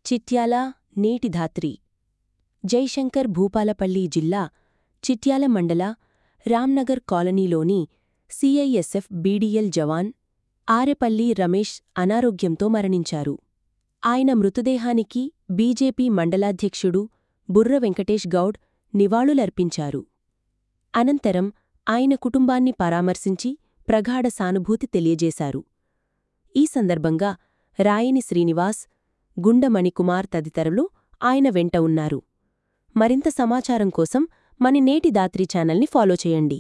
చిట్యాల నీటిధాత్రి జైశంకర్ భూపాలపల్లి జిల్లా చిట్యాల మండల రామ్నగర్ కాలనీలోని సిఐఎస్ఎఫ్ బీడీఎల్ జవాన్ ఆరెపల్లి రమేష్ అనారోగ్యంతో మరణించారు ఆయన మృతదేహానికి బీజేపీ మండలాధ్యక్షుడు బుర్ర వెంకటేష్ గౌడ్ నివాళులర్పించారు అనంతరం ఆయన కుటుంబాన్ని పరామర్శించి ప్రగాఢ సానుభూతి తెలియజేశారు ఈ సందర్భంగా రాయిని శ్రీనివాస్ గుండమణికుమార్ తదితరులు ఆయన వెంట ఉన్నారు మరింత సమాచారం కోసం మన నేటి దాత్రి ఛానల్ని ఫాలో చేయండి